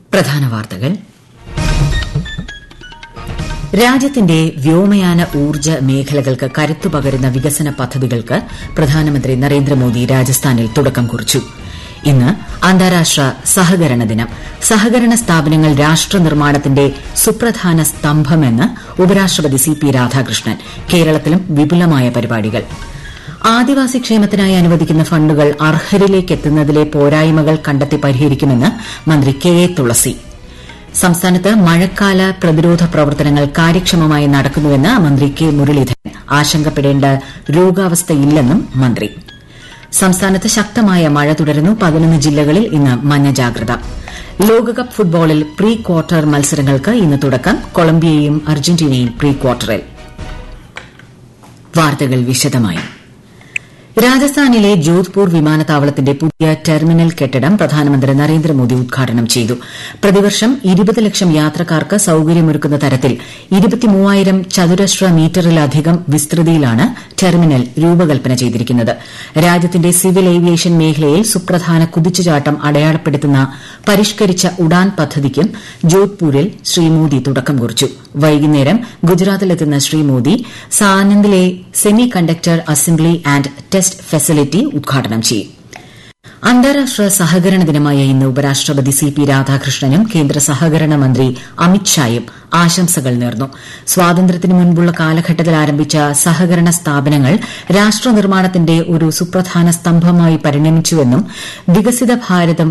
പ്രധാന വാർത്തകൾ രാജ്യത്തിന്റെ വ്യോമയാന ഊർജ്ജ മേഖലകൾക്ക് കരുത്തു പകരുന്ന വികസന പദ്ധതികൾക്ക് പ്രധാനമന്ത്രി നരേന്ദ്രമോദി രാജസ്ഥാനിൽ തുടക്കം കുറിച്ചു ഇന്ന് അന്താരാഷ്ട്ര സഹകരണ ദിനം സഹകരണ സ്ഥാപനങ്ങൾ രാഷ്ട്ര നിർമ്മാണത്തിന്റെ സുപ്രധാന സ്തംഭമെന്ന് ഉപരാഷ്ട്രപതി സി പി രാധാകൃഷ്ണൻ കേരളത്തിലും വിപുലമായ പരിപാടികൾ ആദിവാസി ക്ഷേമത്തിനായി അനുവദിക്കുന്ന ഫണ്ടുകൾ അർഹരിലേക്ക് എത്തുന്നതിലെ പോരായ്മകൾ കണ്ടെത്തി പരിഹരിക്കുമെന്ന് മന്ത്രി കെ എ തുളസി സംസ്ഥാനത്ത് മഴക്കാല പ്രതിരോധ പ്രവർത്തനങ്ങൾ കാര്യക്ഷമമായി നടക്കുന്നുവെന്ന് മന്ത്രി കെ മുരളീധരൻ ആശങ്കപ്പെടേണ്ട രോഗാവസ്ഥയില്ലെന്നും മന്ത്രി സംസ്ഥാനത്ത് ശക്തമായ മഴ തുടരുന്നു പതിനൊന്ന് ജില്ലകളിൽ ഇന്ന് മഞ്ഞ ജാഗ്രത ലോകകപ്പ് ഫുട്ബോളിൽ പ്രീ ക്വാർട്ടർ മത്സരങ്ങൾക്ക് ഇന്ന് തുടക്കം കൊളംബിയയും അർജന്റീനയും പ്രീ ക്വാർട്ടറിൽ വാർത്തകൾ വിശദമായി രാജസ്ഥാനിലെ ജോധ്പൂർ വിമാനത്താവളത്തിന്റെ പുതിയ ടെർമിനൽ കെട്ടിടം പ്രധാനമന്ത്രി നരേന്ദ്രമോദി ഉദ്ഘാടനം ചെയ്തു പ്രതിവർഷം ഇരുപത് ലക്ഷം യാത്രക്കാർക്ക് സൌകര്യമൊരുക്കുന്ന തരത്തിൽ ഇരുപത്തിമൂവായിരം ചതുരശ്ര മീറ്ററിലധികം വിസ്തൃതിയിലാണ് ടെർമിനൽ രൂപകൽപ്പന ചെയ്തിരിക്കുന്നത് രാജ്യത്തിന്റെ സിവിൽ ഏവിയേഷൻ മേഖലയിൽ സുപ്രധാന കുതിച്ചുചാട്ടം അടയാളപ്പെടുത്തുന്ന പരിഷ്കരിച്ച ഉഡാൻ പദ്ധതിക്കും ജോധ്പൂരിൽ ശ്രീ മോദി തുടക്കം കുറിച്ചു വൈകുന്നേരം ഗുജറാത്തിലെത്തുന്ന ശ്രീ മോദി സാനന്ദിലെ semiconductor assembly and test facility ഉദ്ഘാടനം ചെയ്യും അന്താരാഷ്ട്ര സഹകരണ ദിനമായ ഇന്ന് ഉപരാഷ്ട്രപതി സി പി രാധാകൃഷ്ണനും കേന്ദ്ര സഹകരണ മന്ത്രി അമിത്ഷായും ആശംസകൾ നേർന്നു സ്വാതന്ത്ര്യത്തിന് മുൻപുള്ള കാലഘട്ടത്തിൽ ആരംഭിച്ച സഹകരണ സ്ഥാപനങ്ങൾ രാഷ്ട്ര നിർമ്മാണത്തിന്റെ ഒരു സുപ്രധാന സ്തംഭമായി പരിണമിച്ചുവെന്നും വികസിത ഭാരതം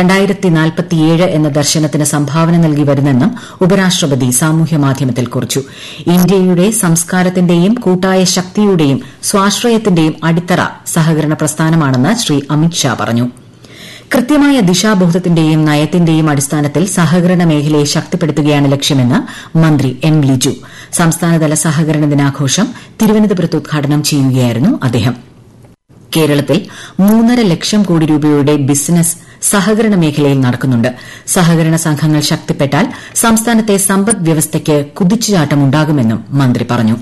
എന്ന ദർശനത്തിന് സംഭാവന നൽകി വരുന്നെന്നും ഉപരാഷ്ട്രപതി സാമൂഹ്യമാധ്യമത്തിൽ കുറിച്ചു ഇന്ത്യയുടെ സംസ്കാരത്തിന്റെയും കൂട്ടായ ശക്തിയുടെയും സ്വാശ്രയത്തിന്റെയും അടിത്തറ സഹകരണ പ്രസ്ഥാനമാണെന്ന് ശ്രീ അമിത്ഷാ പറഞ്ഞു കൃത്യമായ ദിശാബോധത്തിന്റെയും നയത്തിന്റെയും അടിസ്ഥാനത്തിൽ സഹകരണ മേഖലയെ ശക്തിപ്പെടുത്തുകയാണ് ലക്ഷ്യമെന്ന് മന്ത്രി എം ലിജു സംസ്ഥാനതല സഹകരണ ദിനാഘോഷം തിരുവനന്തപുരത്ത് ഉദ്ഘാടനം ചെയ്യുകയായിരുന്നു അദ്ദേഹം കേരളത്തിൽ മൂന്നര ലക്ഷം കോടി രൂപയുടെ ബിസിനസ് സഹകരണ മേഖലയിൽ നടക്കുന്നുണ്ട് സഹകരണ സംഘങ്ങൾ ശക്തിപ്പെട്ടാൽ സംസ്ഥാനത്തെ സമ്പദ് വ്യവസ്ഥയ്ക്ക് കുതിച്ചുചാട്ടമുണ്ടാകുമെന്നും മന്ത്രി പറഞ്ഞു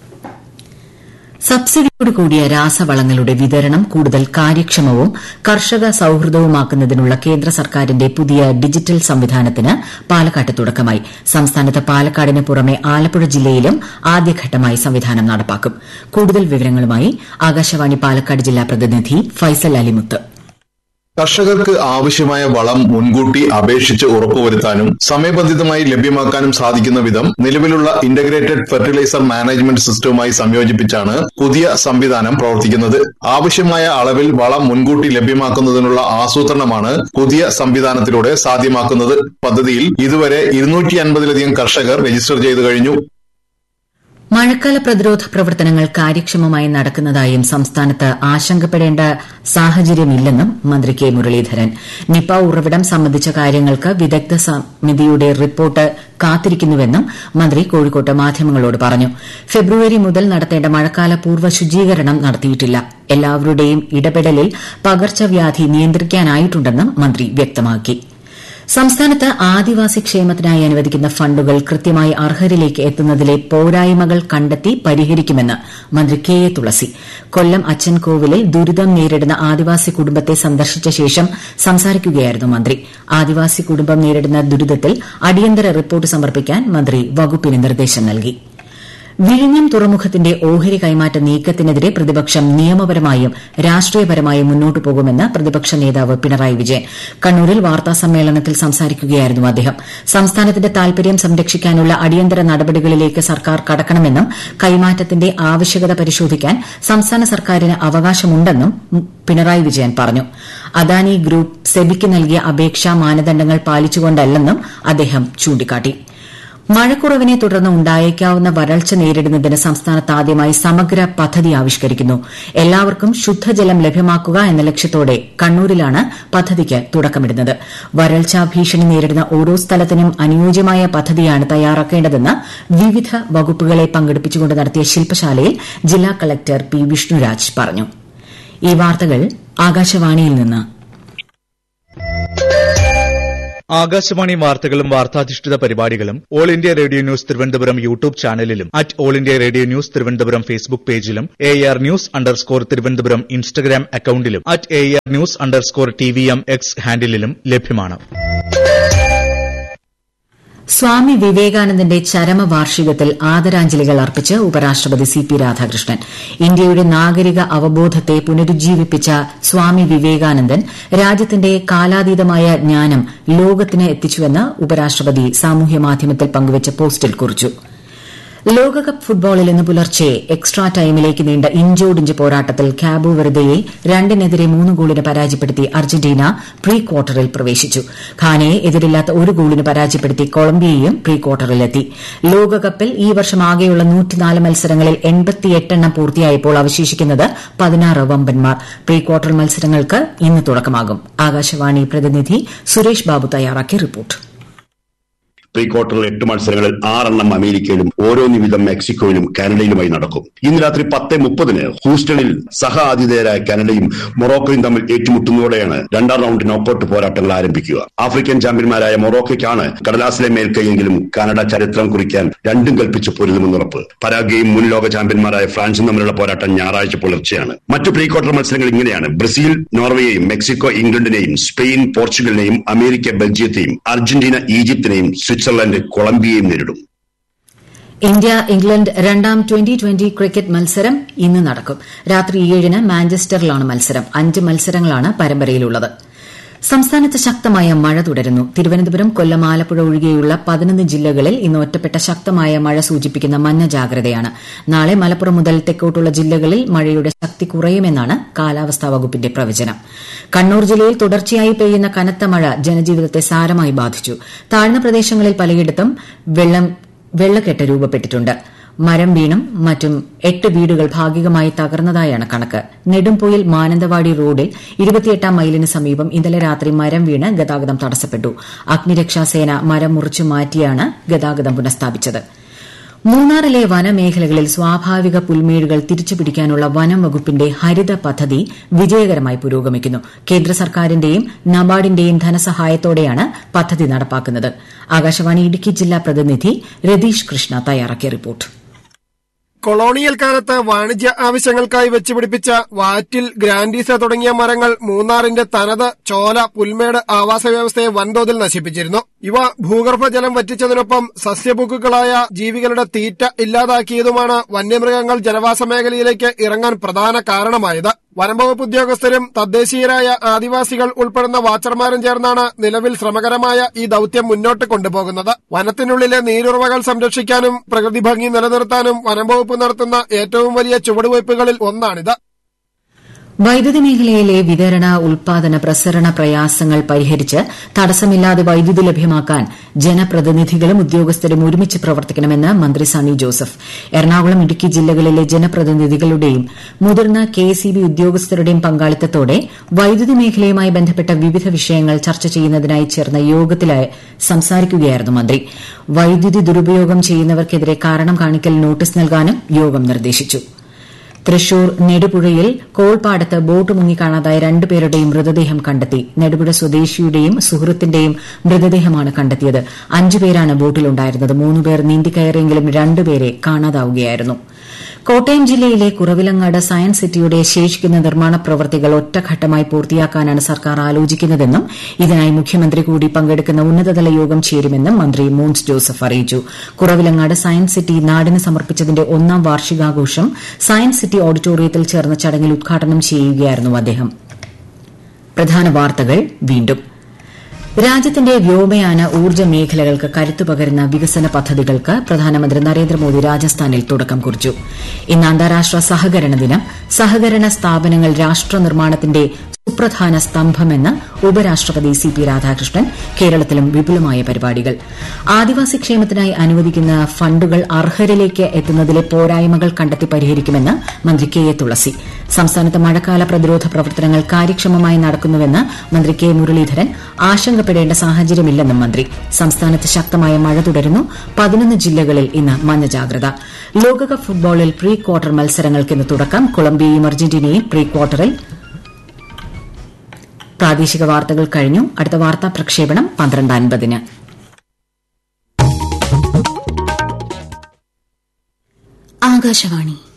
സബ്സിഡിയോട് കൂടിയ രാസവളങ്ങളുടെ വിതരണം കൂടുതൽ കാര്യക്ഷമവും കർഷക സൌഹൃദവുമാക്കുന്നതിനുള്ള കേന്ദ്ര സർക്കാരിന്റെ പുതിയ ഡിജിറ്റൽ സംവിധാനത്തിന് പാലക്കാട്ട് തുടക്കമായി സംസ്ഥാനത്ത് പാലക്കാടിന് പുറമെ ആലപ്പുഴ ജില്ലയിലും ആദ്യഘട്ടമായി സംവിധാനം നടപ്പാക്കും കൂടുതൽ വിവരങ്ങളുമായി ആകാശവാണി പാലക്കാട് ജില്ലാ പ്രതിനിധി ഫൈസൽ അലിമുത്ത് കർഷകർക്ക് ആവശ്യമായ വളം മുൻകൂട്ടി അപേക്ഷിച്ച് ഉറപ്പുവരുത്താനും സമയബന്ധിതമായി ലഭ്യമാക്കാനും സാധിക്കുന്ന വിധം നിലവിലുള്ള ഇന്റഗ്രേറ്റഡ് ഫെർട്ടിലൈസർ മാനേജ്മെന്റ് സിസ്റ്റവുമായി സംയോജിപ്പിച്ചാണ് പുതിയ സംവിധാനം പ്രവർത്തിക്കുന്നത് ആവശ്യമായ അളവിൽ വളം മുൻകൂട്ടി ലഭ്യമാക്കുന്നതിനുള്ള ആസൂത്രണമാണ് പുതിയ സംവിധാനത്തിലൂടെ സാധ്യമാക്കുന്നത് പദ്ധതിയിൽ ഇതുവരെ ഇരുന്നൂറ്റി അൻപതിലധികം കർഷകർ രജിസ്റ്റർ ചെയ്തു കഴിഞ്ഞു മഴക്കാല പ്രതിരോധ പ്രവർത്തനങ്ങൾ കാര്യക്ഷമമായി നടക്കുന്നതായും സംസ്ഥാനത്ത് ആശങ്കപ്പെടേണ്ട സാഹചര്യമില്ലെന്നും മന്ത്രി കെ മുരളീധരൻ നിപ ഉറവിടം സംബന്ധിച്ച കാര്യങ്ങൾക്ക് വിദഗ്ധ സമിതിയുടെ റിപ്പോർട്ട് കാത്തിരിക്കുന്നുവെന്നും മന്ത്രി കോഴിക്കോട്ട് മാധ്യമങ്ങളോട് പറഞ്ഞു ഫെബ്രുവരി മുതൽ നടത്തേണ്ട മഴക്കാല പൂർവ്വ ശുചീകരണം നടത്തിയിട്ടില്ല എല്ലാവരുടെയും ഇടപെടലിൽ പകർച്ചവ്യാധി നിയന്ത്രിക്കാനായിട്ടുണ്ടെന്നും മന്ത്രി വ്യക്തമാക്കി സംസ്ഥാനത്ത് ആദിവാസി ക്ഷേമത്തിനായി അനുവദിക്കുന്ന ഫണ്ടുകൾ കൃത്യമായി അർഹരിലേക്ക് എത്തുന്നതിലെ പോരായ്മകൾ കണ്ടെത്തി പരിഹരിക്കുമെന്ന് മന്ത്രി കെ എ തുളസി കൊല്ലം അച്ചൻകോവിലിൽ ദുരിതം നേരിടുന്ന ആദിവാസി കുടുംബത്തെ സന്ദർശിച്ച ശേഷം സംസാരിക്കുകയായിരുന്നു മന്ത്രി ആദിവാസി കുടുംബം നേരിടുന്ന ദുരിതത്തിൽ അടിയന്തര റിപ്പോർട്ട് സമർപ്പിക്കാൻ മന്ത്രി വകുപ്പിന് നിർദ്ദേശം നൽകി വിഴിഞ്ഞം തുറമുഖത്തിന്റെ ഓഹരി കൈമാറ്റ നീക്കത്തിനെതിരെ പ്രതിപക്ഷം നിയമപരമായും രാഷ്ട്രീയപരമായും മുന്നോട്ടു പോകുമെന്ന് പ്രതിപക്ഷ നേതാവ് പിണറായി വിജയൻ കണ്ണൂരിൽ വാർത്താസമ്മേളനത്തിൽ സംസാരിക്കുകയായിരുന്നു അദ്ദേഹം സംസ്ഥാനത്തിന്റെ താൽപര്യം സംരക്ഷിക്കാനുള്ള അടിയന്തര നടപടികളിലേക്ക് സർക്കാർ കടക്കണമെന്നും കൈമാറ്റത്തിന്റെ ആവശ്യകത പരിശോധിക്കാൻ സംസ്ഥാന സർക്കാരിന് അവകാശമുണ്ടെന്നും പിണറായി വിജയൻ പറഞ്ഞു അദാനി ഗ്രൂപ്പ് സെബിക്ക് നൽകിയ അപേക്ഷാ മാനദണ്ഡങ്ങൾ പാലിച്ചുകൊണ്ടല്ലെന്നും അദ്ദേഹം ചൂണ്ടിക്കാട്ടി മഴക്കുറവിനെ തുടർന്ന് ഉണ്ടായേക്കാവുന്ന വരൾച്ച നേരിടുന്നതിന് സംസ്ഥാനത്ത് ആദ്യമായി സമഗ്ര പദ്ധതി ആവിഷ്കരിക്കുന്നു എല്ലാവർക്കും ശുദ്ധജലം ലഭ്യമാക്കുക എന്ന ലക്ഷ്യത്തോടെ കണ്ണൂരിലാണ് പദ്ധതിക്ക് തുടക്കമിടുന്നത് വരൾച്ചാ ഭീഷണി നേരിടുന്ന ഓരോ സ്ഥലത്തിനും അനുയോജ്യമായ പദ്ധതിയാണ് തയ്യാറാക്കേണ്ടതെന്ന് വിവിധ വകുപ്പുകളെ പങ്കെടുപ്പിച്ചുകൊണ്ട് നടത്തിയ ശില്പശാലയിൽ ജില്ലാ കളക്ടർ പി വിഷ്ണുരാജ് പറഞ്ഞു ഈ വാർത്തകൾ ആകാശവാണിയിൽ നിന്ന് ആകാശവാണി വാർത്തകളും വാർത്താധിഷ്ഠിത പരിപാടികളും all India radio news Thiruvananthapuram YouTube ചാനലിലും at all India radio news Thiruvananthapuram Facebook പേജിലും A R news underscore Thiruvananthapuram Instagram അക്കൌണ്ടിലും at A R news underscore T V M X ഹാൻഡിലും ലഭ്യമാണ് സ്വാമി വിവേകാനന്ദന്റെ ചരമവാർഷികത്തിൽ ആദരാഞ്ജലികൾ അർപ്പിച്ച് ഉപരാഷ്ട്രപതി സി പി രാധാകൃഷ്ണൻ ഇന്ത്യയുടെ നാഗരിക അവബോധത്തെ പുനരുജ്ജീവിപ്പിച്ച സ്വാമി വിവേകാനന്ദൻ രാജ്യത്തിന്റെ കാലാതീതമായ ജ്ഞാനം ലോകത്തിന് എത്തിച്ചുവെന്ന് ഉപരാഷ്ട്രപതി സാമൂഹ്യമാധ്യമത്തിൽ പങ്കുവച്ച പോസ്റ്റിൽ കുറിച്ചു ലോകകപ്പ് ഫുട്ബോളിൽ ഇന്ന് പുലർച്ചെ എക്സ്ട്രാ ടൈമിലേക്ക് നീണ്ട ഇഞ്ചോടിഞ്ച് പോരാട്ടത്തിൽ ക്യാബോ വെറുതെയെ രണ്ടിനെതിരെ മൂന്ന് ഗോളിന് പരാജയപ്പെടുത്തി അർജന്റീന പ്രീ ക്വാർട്ടറിൽ പ്രവേശിച്ചു ഖാനയെ എതിരില്ലാത്ത ഒരു ഗോളിന് പരാജയപ്പെടുത്തി കൊളംബിയയും പ്രീ ക്വാർട്ടറിലെത്തി ലോകകപ്പിൽ ഈ വർഷം ആകെയുള്ള മത്സരങ്ങളിൽ എണ്ണം പൂർത്തിയായപ്പോൾ അവശേഷിക്കുന്നത് പതിനാറ് വമ്പന്മാർ പ്രീ ക്വാർട്ടർ മത്സരങ്ങൾക്ക് ഇന്ന് തുടക്കമാകും ആകാശവാണി പ്രതിനിധി സുരേഷ് ബാബു തയ്യാറാക്കിയ റിപ്പോർട്ട് പ്രീ ക്വാർട്ടറിൽ എട്ട് മത്സരങ്ങളിൽ ആറെണ്ണം അമേരിക്കയിലും ഓരോന്ന് വീതം മെക്സിക്കോയിലും കാനഡയിലുമായി നടക്കും ഇന്ന് രാത്രി പത്ത് മുപ്പതിന് ഹൂസ്റ്റണിൽ സഹ ആതിഥേയരായ കാനഡയും മൊറോക്കോയും തമ്മിൽ ഏറ്റുമുട്ടുന്നതോടെയാണ് രണ്ടാം റൌണ്ട് നോക്കൌട്ട് പോരാട്ടങ്ങൾ ആരംഭിക്കുക ആഫ്രിക്കൻ ചാമ്പ്യന്മാരായ മൊറോക്കോയ്ക്കാണ് കടലാസിലെ മേൽക്കൈയെങ്കിലും കാനഡ ചരിത്രം കുറിക്കാൻ രണ്ടും കൽപ്പിച്ച് പൊരുതുമെന്നുറപ്പ് പരാഗ്വയും മുൻ ലോക ചാമ്പ്യന്മാരായ ഫ്രാൻസും തമ്മിലുള്ള പോരാട്ടം ഞായറാഴ്ച പുലർച്ചെയാണ് മറ്റു പ്രീ ക്വാർട്ടർ മത്സരങ്ങൾ ഇങ്ങനെയാണ് ബ്രസീൽ നോർവേയെയും മെക്സിക്കോ ഇംഗ്ലണ്ടിനെയും സ്പെയിൻ പോർച്ചുഗലിനെയും അമേരിക്ക ബെൽജിയത്തെയും അർജന്റീന ഈജിപ്തിനെയും സ്വിറ്റ്സർലൻഡ് കൊളംബിയയും നേരിടും ഇന്ത്യ ഇംഗ്ലണ്ട് രണ്ടാം ട്വന്റി ട്വന്റി ക്രിക്കറ്റ് മത്സരം ഇന്ന് നടക്കും രാത്രി ഏഴിന് മാഞ്ചസ്റ്ററിലാണ് മത്സരം അഞ്ച് മത്സരങ്ങളാണ് പരമ്പരയിലുള്ളത് സംസ്ഥാനത്ത് ശക്തമായ മഴ തുടരുന്നു തിരുവനന്തപുരം കൊല്ലം ആലപ്പുഴ ഒഴികെയുള്ള പതിനൊന്ന് ജില്ലകളിൽ ഇന്ന് ഒറ്റപ്പെട്ട ശക്തമായ മഴ സൂചിപ്പിക്കുന്ന മഞ്ഞ ജാഗ്രതയാണ് നാളെ മലപ്പുറം മുതൽ തെക്കോട്ടുള്ള ജില്ലകളിൽ മഴയുടെ ശക്തി കുറയുമെന്നാണ് കാലാവസ്ഥാ വകുപ്പിന്റെ പ്രവചനം കണ്ണൂർ ജില്ലയിൽ തുടർച്ചയായി പെയ്യുന്ന കനത്ത മഴ ജനജീവിതത്തെ സാരമായി ബാധിച്ചു താഴ്ന്ന പ്രദേശങ്ങളിൽ പലയിടത്തും വെള്ളക്കെട്ട് രൂപപ്പെട്ടിട്ടുണ്ട് മരം വീണും മറ്റും എട്ട് വീടുകൾ ഭാഗികമായി തകർന്നതായാണ് കണക്ക് നെടുംപൊയിൽ മാനന്തവാടി റോഡിൽ ഇരുപത്തിയെട്ടാം മൈലിന് സമീപം ഇന്നലെ രാത്രി മരം വീണ് ഗതാഗതം തടസ്സപ്പെട്ടു അഗ്നിരക്ഷാസേന മരം മുറിച്ചു മാറ്റിയാണ് ഗതാഗതം പുനഃസ്ഥാപിച്ചത് മൂന്നാറിലെ വനമേഖലകളിൽ സ്വാഭാവിക പുൽമേടുകൾ തിരിച്ചുപിടിക്കാനുള്ള വനം വകുപ്പിന്റെ ഹരിത പദ്ധതി വിജയകരമായി പുരോഗമിക്കുന്നു കേന്ദ്ര സർക്കാരിന്റെയും നബാർഡിന്റെയും ധനസഹായത്തോടെയാണ് പദ്ധതി നടപ്പാക്കുന്നത് ആകാശവാണി ഇടുക്കി ജില്ലാ പ്രതിനിധി രതീഷ് കൃഷ്ണ തയ്യാറാക്കിയ റിപ്പോർട്ട് കൊളോണിയൽ കാലത്ത് വാണിജ്യ ആവശ്യങ്ങൾക്കായി വെച്ചുപിടിപ്പിച്ച വാറ്റിൽ ഗ്രാൻഡീസ തുടങ്ങിയ മരങ്ങൾ മൂന്നാറിന്റെ തനത് ചോല പുൽമേട് ആവാസ വ്യവസ്ഥയെ വൻതോതിൽ നശിപ്പിച്ചിരുന്നു ഇവ ഭൂഗർഭജലം വറ്റിച്ചതിനൊപ്പം സസ്യഭുക്കുകളായ ജീവികളുടെ തീറ്റ ഇല്ലാതാക്കിയതുമാണ് വന്യമൃഗങ്ങൾ ജനവാസ മേഖലയിലേക്ക് ഇറങ്ങാൻ പ്രധാന കാരണമായത് വനംവകുപ്പ് ഉദ്യോഗസ്ഥരും തദ്ദേശീയരായ ആദിവാസികൾ ഉൾപ്പെടുന്ന വാച്ചർമാരും ചേർന്നാണ് നിലവിൽ ശ്രമകരമായ ഈ ദൌത്യം മുന്നോട്ട് കൊണ്ടുപോകുന്നത് വനത്തിനുള്ളിലെ നീരുറവകൾ സംരക്ഷിക്കാനും പ്രകൃതി ഭംഗി നിലനിർത്താനും വനംവകുപ്പ് നടത്തുന്ന ഏറ്റവും വലിയ ചുവടുവയ്പ്പുകളിൽ ഒന്നാണിത് വൈദ്യുതി മേഖലയിലെ വിതരണ ഉൽപാദന പ്രസരണ പ്രയാസങ്ങൾ പരിഹരിച്ച് തടസ്സമില്ലാതെ വൈദ്യുതി ലഭ്യമാക്കാൻ ജനപ്രതിനിധികളും ഉദ്യോഗസ്ഥരും ഒരുമിച്ച് പ്രവർത്തിക്കണമെന്ന് മന്ത്രി സണ്ണി ജോസഫ് എറണാകുളം ഇടുക്കി ജില്ലകളിലെ ജനപ്രതിനിധികളുടെയും മുതിർന്ന കെഎസ്ഇബി ഉദ്യോഗസ്ഥരുടെയും പങ്കാളിത്തത്തോടെ വൈദ്യുതി മേഖലയുമായി ബന്ധപ്പെട്ട വിവിധ വിഷയങ്ങൾ ചർച്ച ചെയ്യുന്നതിനായി ചേർന്ന യോഗത്തിൽ സംസാരിക്കുകയായിരുന്നു മന്ത്രി വൈദ്യുതി ദുരുപയോഗം ചെയ്യുന്നവർക്കെതിരെ കാരണം കാണിക്കൽ നോട്ടീസ് നൽകാനും യോഗം നിർദ്ദേശിച്ചു തൃശൂർ നെടുപുഴയിൽ കോൾപ്പാടത്ത് ബോട്ട് മുങ്ങിക്കാണാതായ രണ്ടുപേരുടെയും മൃതദേഹം കണ്ടെത്തി നെടുപുഴ സ്വദേശിയുടെയും സുഹൃത്തിന്റെയും മൃതദേഹമാണ് കണ്ടെത്തിയത് അഞ്ചുപേരാണ് ബോട്ടിലുണ്ടായിരുന്നത് മൂന്നുപേർ നീന്തിക്കയറിയെങ്കിലും രണ്ടുപേരെ കാണാതാവുകയായിരുന്നു കോട്ടയം ജില്ലയിലെ കുറവിലങ്ങാട് സയൻസ് സിറ്റിയുടെ ശേഷിക്കുന്ന നിർമ്മാണ പ്രവൃത്തികൾ ഒറ്റഘട്ടമായി പൂർത്തിയാക്കാനാണ് സർക്കാർ ആലോചിക്കുന്നതെന്നും ഇതിനായി മുഖ്യമന്ത്രി കൂടി പങ്കെടുക്കുന്ന ഉന്നതതല യോഗം ചേരുമെന്നും മന്ത്രി മോൻസ് ജോസഫ് അറിയിച്ചു കുറവിലങ്ങാട് സയൻസ് സിറ്റി നാടിന് സമർപ്പിച്ചതിന്റെ ഒന്നാം വാർഷികാഘോഷം സയൻസ് സിറ്റി ഓഡിറ്റോറിയത്തിൽ ചേർന്ന ചടങ്ങിൽ ഉദ്ഘാടനം ചെയ്യുകയായിരുന്നു അദ്ദേഹം പ്രധാന വാർത്തകൾ വീണ്ടും രാജ്യത്തിന്റെ വ്യോമയാന ഊർജ്ജ മേഖലകൾക്ക് കരുത്തു പകരുന്ന വികസന പദ്ധതികൾക്ക് പ്രധാനമന്ത്രി നരേന്ദ്രമോദി രാജസ്ഥാനിൽ തുടക്കം കുറിച്ചു ഇന്ന് അന്താരാഷ്ട്ര സഹകരണ ദിനം സഹകരണ സ്ഥാപനങ്ങൾ രാഷ്ട്ര നിർമ്മാണത്തിന്റെ സുപ്രധാന സ്തംഭമെന്ന് ഉപരാഷ്ട്രപതി സി പി രാധാകൃഷ്ണൻ കേരളത്തിലും വിപുലമായ പരിപാടികൾ ആദിവാസി ക്ഷേമത്തിനായി അനുവദിക്കുന്ന ഫണ്ടുകൾ അർഹരിലേക്ക് എത്തുന്നതിലെ പോരായ്മകൾ കണ്ടെത്തി പരിഹരിക്കുമെന്ന് മന്ത്രി കെ എ തുളസി സംസ്ഥാനത്ത് മഴക്കാല പ്രതിരോധ പ്രവർത്തനങ്ങൾ കാര്യക്ഷമമായി നടക്കുന്നുവെന്ന് മന്ത്രി കെ മുരളീധരൻ ആശങ്കപ്പെടേണ്ട സാഹചര്യമില്ലെന്നും മന്ത്രി സംസ്ഥാനത്ത് ശക്തമായ മഴ തുടരുന്നു പതിനൊന്ന് ജില്ലകളിൽ ഇന്ന് മഞ്ഞ ജാഗ്രത ലോകകപ്പ് ഫുട്ബോളിൽ പ്രീ ക്വാർട്ടർ മത്സരങ്ങൾക്ക് ഇന്ന് തുടക്കം കൊളംബിയയും അർജന്റീനയും പ്രീ ക്വാർട്ടറിൽ പ്രാദേശിക വാർത്തകൾ കഴിഞ്ഞു അടുത്ത വാർത്താ പ്രക്ഷേപണം പന്ത്രണ്ട് അൻപതിന് ആകാശവാണി